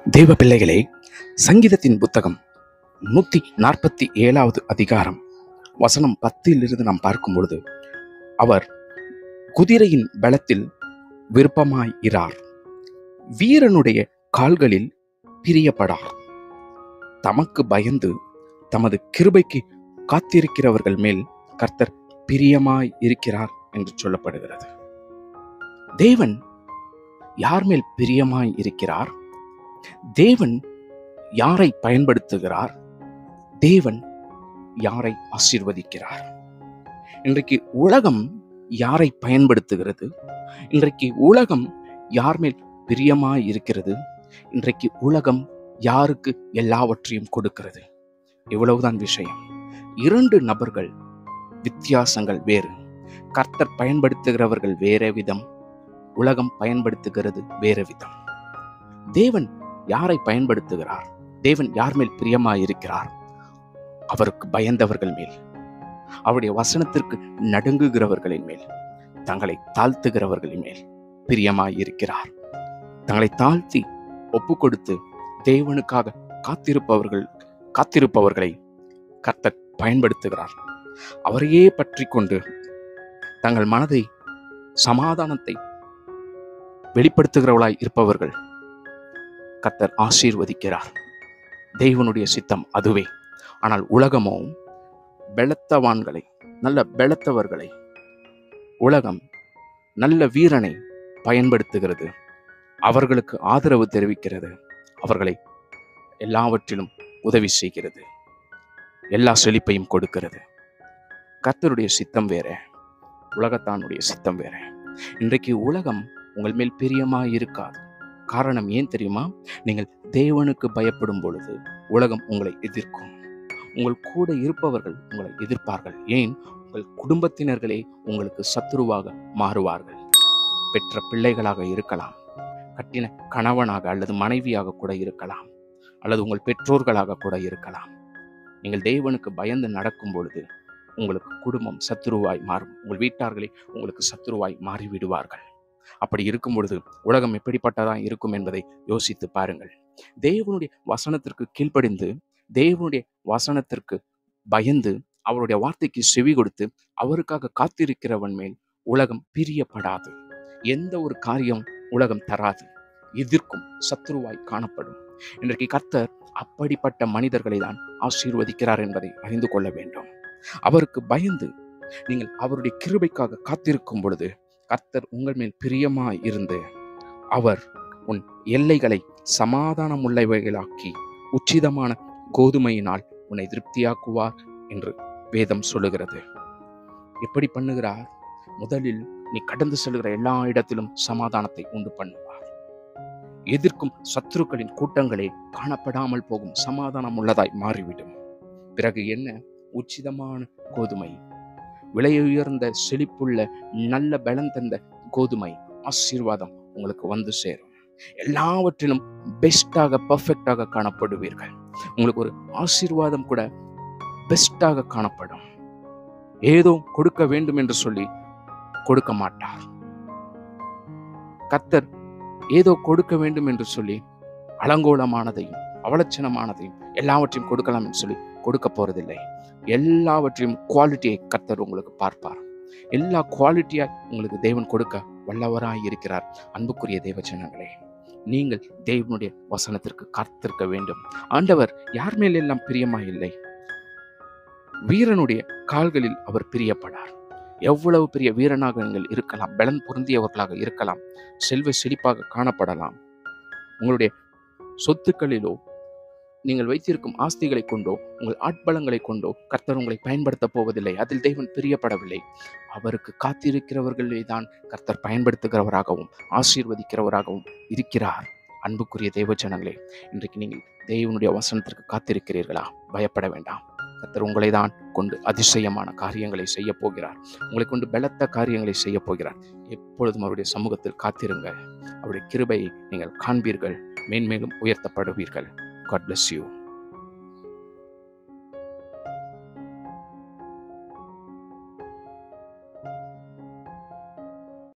தேவ பிள்ளைகளே சங்கீதத்தின் புத்தகம் நூத்தி நாற்பத்தி ஏழாவது அதிகாரம் வசனம் பத்திலிருந்து நாம் பார்க்கும் பொழுது அவர் குதிரையின் பலத்தில் விருப்பமாய் இரார் வீரனுடைய கால்களில் பிரியப்படார் தமக்கு பயந்து தமது கிருபைக்கு காத்திருக்கிறவர்கள் மேல் கர்த்தர் பிரியமாய் இருக்கிறார் என்று சொல்லப்படுகிறது தேவன் யார் மேல் பிரியமாய் இருக்கிறார் தேவன் யாரை பயன்படுத்துகிறார் தேவன் யாரை ஆசீர்வதிக்கிறார் இன்றைக்கு உலகம் யாரை பயன்படுத்துகிறது இன்றைக்கு உலகம் யார் மேல் பிரியமாய் இருக்கிறது இன்றைக்கு உலகம் யாருக்கு எல்லாவற்றையும் கொடுக்கிறது இவ்வளவுதான் விஷயம் இரண்டு நபர்கள் வித்தியாசங்கள் வேறு கர்த்தர் பயன்படுத்துகிறவர்கள் வேற விதம் உலகம் பயன்படுத்துகிறது வேற விதம் தேவன் யாரை பயன்படுத்துகிறார் தேவன் யார் மேல் பிரியமாய் இருக்கிறார் அவருக்கு பயந்தவர்கள் மேல் அவருடைய வசனத்திற்கு நடுங்குகிறவர்களின் மேல் தங்களை தாழ்த்துகிறவர்களின் மேல் பிரியமாய் இருக்கிறார் தங்களை தாழ்த்தி ஒப்பு கொடுத்து தேவனுக்காக காத்திருப்பவர்கள் காத்திருப்பவர்களை கர்த்தர் பயன்படுத்துகிறார் அவரையே பற்றி கொண்டு தங்கள் மனதை சமாதானத்தை வெளிப்படுத்துகிறவளாய் இருப்பவர்கள் கர்த்தர் ஆசீர்வதிக்கிறார் தெய்வனுடைய சித்தம் அதுவே ஆனால் உலகமோ பெலத்தவான்களை நல்ல பெலத்தவர்களை உலகம் நல்ல வீரனை பயன்படுத்துகிறது அவர்களுக்கு ஆதரவு தெரிவிக்கிறது அவர்களை எல்லாவற்றிலும் உதவி செய்கிறது எல்லா செழிப்பையும் கொடுக்கிறது கர்த்தருடைய சித்தம் வேற உலகத்தானுடைய சித்தம் வேற இன்றைக்கு உலகம் உங்கள் மேல் பிரியமாய் இருக்காது காரணம் ஏன் தெரியுமா நீங்கள் தேவனுக்கு பயப்படும் பொழுது உலகம் உங்களை எதிர்க்கும் உங்கள் கூட இருப்பவர்கள் உங்களை எதிர்ப்பார்கள் ஏன் உங்கள் குடும்பத்தினர்களே உங்களுக்கு சத்துருவாக மாறுவார்கள் பெற்ற பிள்ளைகளாக இருக்கலாம் கட்டின கணவனாக அல்லது மனைவியாக கூட இருக்கலாம் அல்லது உங்கள் பெற்றோர்களாக கூட இருக்கலாம் நீங்கள் தேவனுக்கு பயந்து நடக்கும் பொழுது உங்களுக்கு குடும்பம் சத்துருவாய் மாறும் உங்கள் வீட்டார்களே உங்களுக்கு சத்துருவாய் மாறிவிடுவார்கள் அப்படி இருக்கும் பொழுது உலகம் எப்படிப்பட்டதா இருக்கும் என்பதை யோசித்து பாருங்கள் தேவனுடைய வசனத்திற்கு கீழ்ப்படிந்து தேவனுடைய வசனத்திற்கு பயந்து அவருடைய வார்த்தைக்கு செவி கொடுத்து அவருக்காக காத்திருக்கிறவன் மேல் உலகம் பிரியப்படாது எந்த ஒரு காரியம் உலகம் தராது எதிர்க்கும் சத்துருவாய் காணப்படும் இன்றைக்கு கர்த்தர் அப்படிப்பட்ட மனிதர்களை தான் ஆசீர்வதிக்கிறார் என்பதை அறிந்து கொள்ள வேண்டும் அவருக்கு பயந்து நீங்கள் அவருடைய கிருபைக்காக காத்திருக்கும் பொழுது கர்த்தர் உங்கள் மேல் பிரியமாய் இருந்து அவர் உன் எல்லைகளை சமாதானம் உள்ளவைகளாக்கி உச்சிதமான கோதுமையினால் உன்னை திருப்தியாக்குவார் என்று வேதம் சொல்லுகிறது எப்படி பண்ணுகிறார் முதலில் நீ கடந்து செல்கிற எல்லா இடத்திலும் சமாதானத்தை உண்டு பண்ணுவார் எதிர்க்கும் சத்துருக்களின் கூட்டங்களே காணப்படாமல் போகும் சமாதானம் உள்ளதாய் மாறிவிடும் பிறகு என்ன உச்சிதமான கோதுமை விலையுயர்ந்த செழிப்புள்ள நல்ல பலம் தந்த கோதுமை ஆசீர்வாதம் உங்களுக்கு வந்து சேரும் எல்லாவற்றிலும் பெஸ்டாக பர்ஃபெக்டாக காணப்படுவீர்கள் உங்களுக்கு ஒரு ஆசீர்வாதம் கூட பெஸ்டாக காணப்படும் ஏதோ கொடுக்க வேண்டும் என்று சொல்லி கொடுக்க மாட்டார் கத்தர் ஏதோ கொடுக்க வேண்டும் என்று சொல்லி அலங்கோலமானதையும் அவலட்சணமானதையும் எல்லாவற்றையும் கொடுக்கலாம் என்று சொல்லி கொடுக்க போறதில்லை எல்லாவற்றையும் குவாலிட்டியை கர்த்தர் உங்களுக்கு பார்ப்பார் எல்லா குவாலிட்டியா உங்களுக்கு தேவன் கொடுக்க வல்லவராய் இருக்கிறார் அன்புக்குரிய தேவச்சனங்களே நீங்கள் தேவனுடைய வசனத்திற்கு காத்திருக்க வேண்டும் ஆண்டவர் யார் மேல் எல்லாம் பிரியமாய் இல்லை வீரனுடைய கால்களில் அவர் பிரியப்படார் எவ்வளவு பெரிய வீரனாக நீங்கள் இருக்கலாம் பலன் பொருந்தியவர்களாக இருக்கலாம் செல்வ செழிப்பாக காணப்படலாம் உங்களுடைய சொத்துக்களிலோ நீங்கள் வைத்திருக்கும் ஆஸ்திகளை கொண்டோ உங்கள் ஆட்பலங்களை கொண்டோ கர்த்தர் உங்களை பயன்படுத்தப் போவதில்லை அதில் தேவன் பிரியப்படவில்லை அவருக்கு காத்திருக்கிறவர்களே தான் கர்த்தர் பயன்படுத்துகிறவராகவும் ஆசீர்வதிக்கிறவராகவும் இருக்கிறார் அன்புக்குரிய தேவ ஜனங்களே இன்றைக்கு நீங்கள் தேவனுடைய வசனத்திற்கு காத்திருக்கிறீர்களா பயப்பட வேண்டாம் கர்த்தர் உங்களை தான் கொண்டு அதிசயமான காரியங்களை செய்ய போகிறார் உங்களை கொண்டு பலத்த காரியங்களை செய்ய போகிறார் எப்பொழுதும் அவருடைய சமூகத்தில் காத்திருங்கள் அவருடைய கிருபையை நீங்கள் காண்பீர்கள் மேன்மேலும் உயர்த்தப்படுவீர்கள் God bless you.